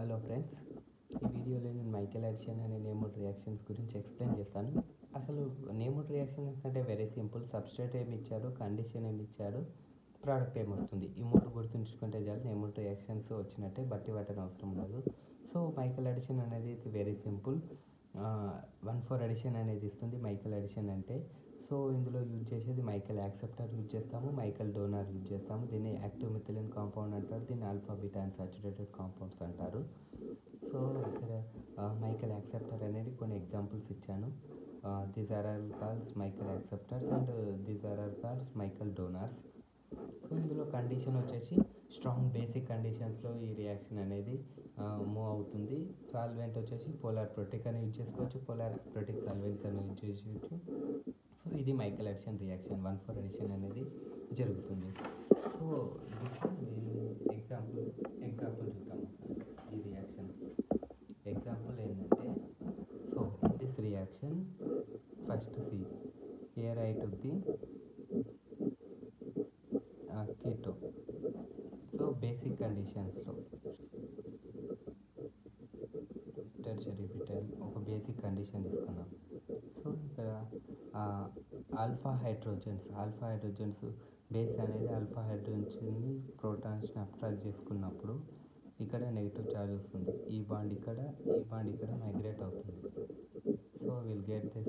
hello friends ఈ వీడియోలో నేను మైకెల్ యాక్షన్ అనే నేమోడ్ రియాక్షన్స్ గురించి ఎక్స్ప్లెయిన్ చేస్తాను అసలు నేమోడ్ రియాక్షన్స్ అంటే వెరీ సింపుల్ సబ్స్ట్రేట్ ఏమి ఇచ్చారు కండిషన్ ఏమి ఇచ్చారు ప్రోడక్ట్ ఏమొస్తుంది ఈ మూడు గుర్తుంచుకుంటే చాలు నేమోడ్ రియాక్షన్స్ వచ్చినట్టే బట్టి పట్టని అవసరం ఉండదు సో మైకెల్ అడిషన్ అనేది very simple one four addition అనేది ఇస్తుంది మైకెల్ అడిషన్ అంటే సో ఇందులో యూజ్ చేసేది మైకెల్ యాక్సెప్టర్ యూజ్ చేస్తాము మైకెల్ డోనర్ యూజ్ చేస్తాము దీన్ని యాక్టివ్ మిథిలిన్ కాంపౌండ్ అంటారు దీన్ని alpha beta and saturated compounds అంటారు సో ఇక్కడ మైకెల్ యాక్సెప్టర్ అనేది కొన్ని ఎగ్జాంపుల్స్ ఇచ్చాను these are are calls Michael acceptors and these are are calls Michael donors so ఇందులో కండిషన్ వచ్చేసి స్ట్రాంగ్ బేసిక్ కండిషన్స్లో ఈ రియాక్షన్ అనేది మూవ్ అవుతుంది సాల్వెంట్ వచ్చేసి పోలార్ ప్రొటిక్ అని యూజ్ చేసుకోవచ్చు పోలార్ ప్రొటిక్ సాల్వెంట్స్ అని యూజ్ చేసుకోవచ్చు సో ఇది Michael addition reaction one four addition అనేది జరుగుతుంది సో ఎగ్జాంపుల్ ఎగ్జాంపుల్ చూద్దాం ఈ రియాక్షన్ ఎగ్జాంపుల్ ఏంటంటే so this reaction first see here I took the keto so basic కండిషన్స్లో టెర్షరీ బిటల్ ఒక బేసిక్ కండిషన్ తీసుకున్నాం సో ఇక్కడ alpha hydrogens alpha hydrogens base అనేది ఆల్ఫా హైడ్రోజన్స్ని ప్రోటాన్స్ని అబ్స్ట్రాక్ట్ చేసుకున్నప్పుడు ఇక్కడ నెగిటివ్ ఛార్జ్ వస్తుంది ఈ బాండ్ ఇక్కడ ఈ బాండ్ ఇక్కడ మైగ్రేట్ అవుతుంది so will get this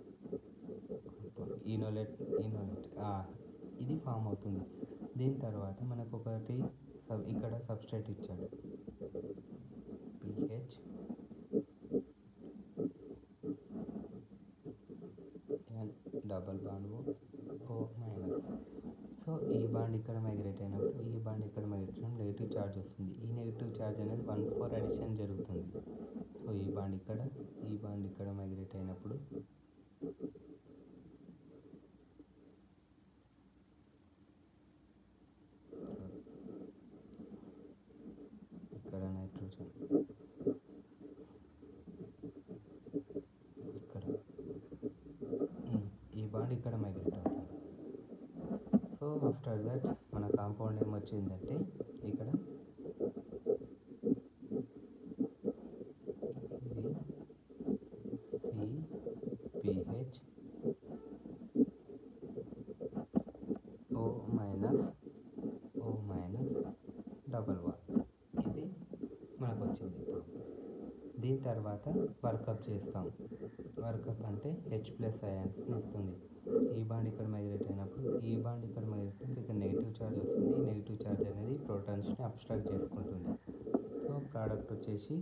enolate enolate ఇది ఫామ్ అవుతుంది దీని తర్వాత మనకు ఒకటి సబ్ ఇక్కడ సబ్స్ట్రేట్ ఇచ్చాడు PH N double bond O minus so ఈ బాండ్ ఇక్కడ మైగ్రేట్ అయినప్పుడు ఈ బాండ్ ఇక్కడ మైగ్రేట్ అయినప్పుడు నెగిటివ్ ఛార్జ్ వస్తుంది ఈ నెగిటివ్ ఛార్జ్ అనేది వన్ ఫోర్ అడిషన్ జరుగుతుంది సో ఈ బాండ్ ఇక్కడ ఈ బాండ్ ఇక్కడ మైగ్రేట్ అయినప్పుడు ఇక్కడ నైట్రోజన్ ఇక్కడ ఈ బాండ్ ఇక్కడ మైగ్రేట్ అవుతుంది సో ఆఫ్టర్ దట్ మన కాంపౌండ్ ఏమొచ్చిందంటే ఇక్కడ CPH O minus O minus double one ఇది మనకు వచ్చింది ఇప్పుడు దీని తర్వాత వర్కప్ చేస్తాం వర్కప్ అంటే హెచ్ ప్లస్ అయాన్స్ని ఇస్తుంది ఈ బాండ్ ఇక్కడ మైగ్రేట్ అయినప్పుడు ఈ బాండ్ ఇక్కడ మైగ్రేట్ అయినప్పుడు ఇక్కడ నెగిటివ్ ఛార్జ్ వస్తుంది ఈ నెగిటివ్ ఛార్జ్ అనేది ప్రోటాన్స్ని అబ్స్ట్రాక్ట్ చేసుకుంటుంది సో ప్రోడక్ట్ వచ్చేసి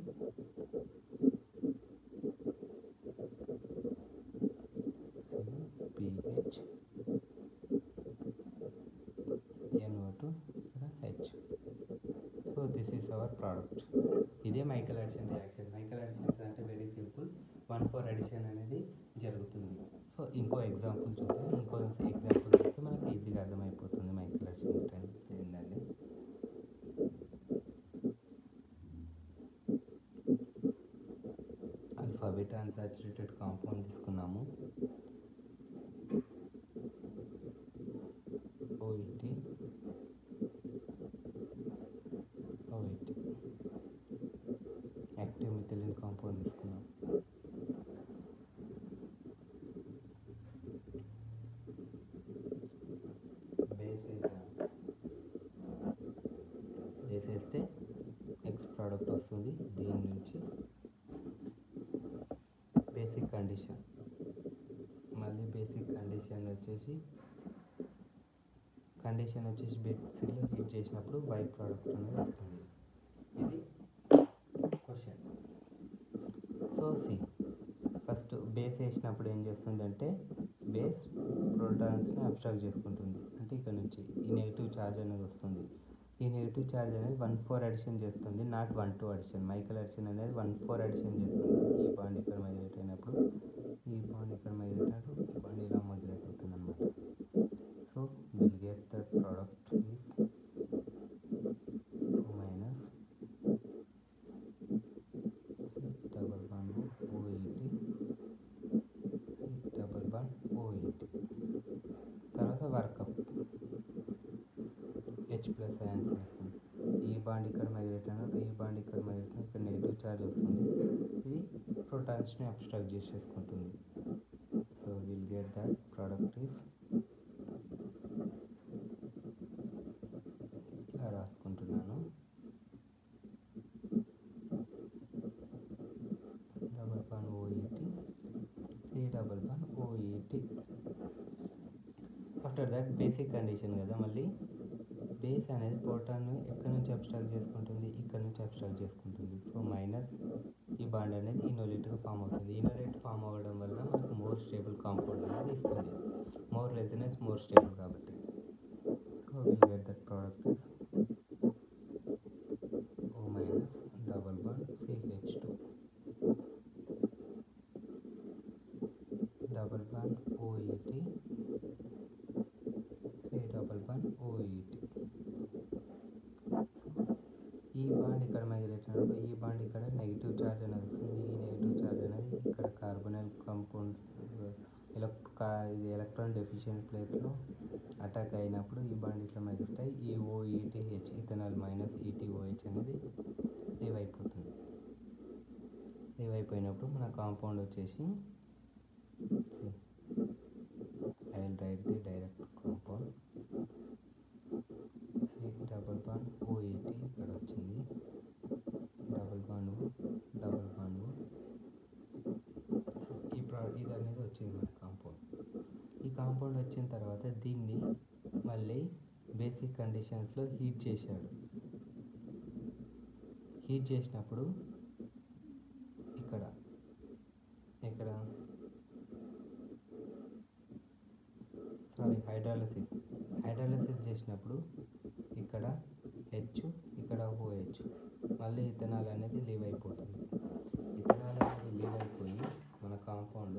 పిహెచ్ ఎన్ఓ టూ ఇక్కడ H so this is our product ఇదే Michael addition reaction Michael additions అంటే very simple one four addition అనేది జరుగుతుంది సో ఇంకో ఎగ్జాంపుల్ చూద్దాం ఇంకో ఎగ్జాంపుల్ చూస్తే మనకి ఈజీగా అర్థమైపోతుంది మైకల్ అడిషన్ ఏంటండి అల్ఫా బీటా అన్సాచురేటెడ్ కాంపౌండ్ తీసుకున్నాము OET OET active methylene compound తీసుకున్నాం బేస్ వేసేస్తే ఎక్స్ ప్రోడక్ట్ వస్తుంది దీని నుంచి బేసిక్ కండిషన్ మళ్ళీ బేసిక్ కండిషన్ వచ్చేసి కండిషన్ వచ్చేసి బేసిక్లో హీట్ చేసినప్పుడు బై ప్రోడక్ట్ అనేది వస్తుంది ఇది question so see first base వేసినప్పుడు ఏం చేస్తుందంటే బేస్ ప్రోటాన్స్ని అబ్స్ట్రాక్ట్ చేసుకుంటుంది అంటే ఇక్కడ నుంచి ఈ నెగిటివ్ ఛార్జ్ అనేది వస్తుంది ఈ నెగిటివ్ ఛార్జ్ అనేది వన్ ఫోర్ అడిషన్ చేస్తుంది not one two addition Michael addition అనేది వన్ ఫోర్ అడిషన్ చేస్తుంది ఈ బాండ్ ఇక్కడ మైగ్రేట్ అయినప్పుడు ఈ బాండ్ ఇక్కడ మైగ్రేట్ అయినప్పుడు ఈ బాండ్ ఇలా మైగ్రేట్ అవుతుంది అనమాట so will get that product is minus double one O eighty double one O eighty తర్వాత వర్కప్ హెచ్ ప్లస్ అయాన్స్ వస్తుంది ఈ బాండ్ ఇక్కడ మైగ్రేట్ అయినప్పుడు ఈ బాండ్ ఇక్కడ మైగ్రేట్ అయినప్పుడు ఇక్కడ ప్రోటాన్స్ని అబ్స్ట్రాక్ట్ చేసేసుకుంటుంది so will get that product is ఇలా రాసుకుంటున్నాను డబల్ పాన్ ఓఈటి సి డబల్ పాన్ OET after that basic condition కదా మళ్ళీ బేస్ అనేది ప్రోటాన్ ఎక్కడి నుంచి అబ్స్ట్రాక్ట్ చేసుకుంటుంది ఇక్కడ నుంచి అబ్స్ట్రాక్ట్ చేసుకుంటుంది సో మైనస్ ఈ బాండ్ అనేది ఇనోలేట్గా ఫామ్ అవుతుంది ఇనోలేట్ ఫామ్ అవ్వడం వల్ల మనకు మోర్ స్టేబుల్ కాంపౌండ్ అనేది ఇస్తుంది మోర్ రెసినెన్స్ మోర్ స్టేబుల్ కాబట్టి so will get that product O minus double bond CH two double bond OET C double bond OET ఈ బాండ్ ఇక్కడ మైగ్రేట్ అయినప్పుడు ఈ బాండ్ ఇక్కడ నెగిటివ్ ఛార్జ్ అనేది వస్తుంది ఈ నెగిటివ్ ఛార్జ్ అనేది ఇక్కడ కార్బొనైల్ కాంపౌండ్స్ ఇది ఎలక్ట్రాన్ డెఫిషియెంట్ ప్లేట్లో అటాక్ అయినప్పుడు ఈ బాండ్ ఇట్లా మైగ్రేట్ అయ్యి ఈ ఓఈటీహెచ్ ఇథనాల్ మైనస్ ఈటీఓహెచ్ అనేది లీవ్ అయిపోతుంది లీవ్ అయిపోయినప్పుడు మన కాంపౌండ్ వచ్చేసి I will write the direct compound C double bond OET ఇక్కడ వచ్చింది డబల్ బాండ్ డబల్ బాండ్ ఈ ప్రా ఇది అనేది వచ్చింది మన కాంపౌండ్ ఈ కాంపౌండ్ వచ్చిన తర్వాత దీన్ని మళ్ళీ బేసిక్ కండిషన్స్లో హీట్ చేశాడు హీట్ చేసినప్పుడు ఇక్కడ ఇక్కడ సారీ హైడ్రాలసిస్ హైడ్రాలసిస్ చేసినప్పుడు ఇక్కడ హెచ్ ఇక్కడ ఓహెచ్ మళ్ళీ ఇథనాల్ అనేది లీవ్ అయిపోతుంది ఇథనాల్ అనేది లీవ్ అయిపోయి మన కాంపౌండ్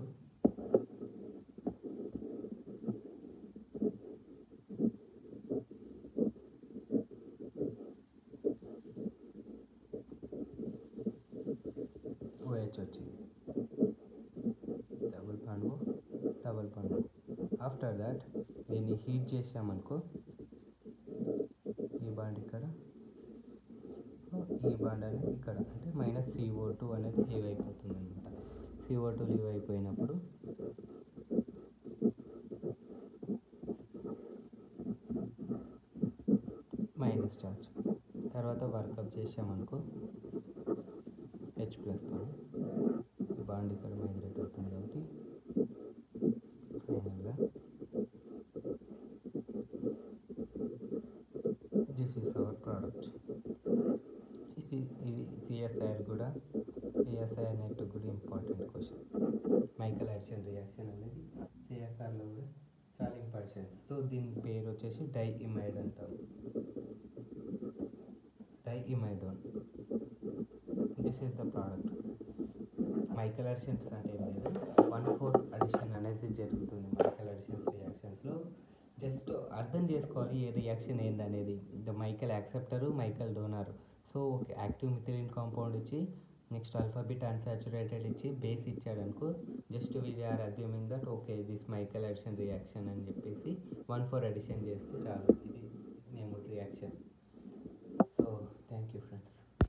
ఓహెచ్ వచ్చింది double bond double bond after that దీన్ని హీట్ చేసామనుకో ఈ బాండ్ ఇక్కడ ఈ బాండ్ అనేది ఇక్కడ అంటే మైనస్ సిఓ టూ అనేది లీవ్ అయిపోతుంది అనమాట సిఓ టూ లీవ్ అయిపోయినప్పుడు మైనస్ ఛార్జ్ తర్వాత వర్కప్ చేసామనుకో హెచ్ ప్లస్తో బాండ్ ఇక్కడ మైగ్రేట్ అవుతుంది కాబట్టి ఫైనల్గా దిస్ ఈస్ అవర్ ప్రోడక్ట్ ఇది ఇది సిఎస్ఐఆర్ కూడా సిఎస్ఐఆర్ నెట్ కూడా important question Michael action reaction అనేది సిఎస్ఆర్లో కూడా చాలా ఇంపార్టెంట్ సో దీని పేరు వచ్చేసి డై ఇమైడ్ అంటారు diimidone this is the product Michael additions అంటే ఏం లేదు వన్ ఫోర్ అడిషన్ అనేది జరుగుతుంది మైకల్ అడిషన్స్ రియాక్షన్స్లో జస్ట్ అర్థం చేసుకోవాలి ఏ రియాక్షన్ ఏందనేది the Michael acceptor Michael donor so ఒక యాక్టివ్ మిథిలిన్ కాంపౌండ్ ఇచ్చి నెక్స్ట్ ఆల్ఫాబిట్ అన్సాచురేటెడ్ ఇచ్చి బేస్ ఇచ్చాడు అనుకో just we're assuming that okay this Michael addition reaction అని చెప్పేసి వన్ ఫోర్ అడిషన్ చేస్తే చాలు ఇది name reaction so thank you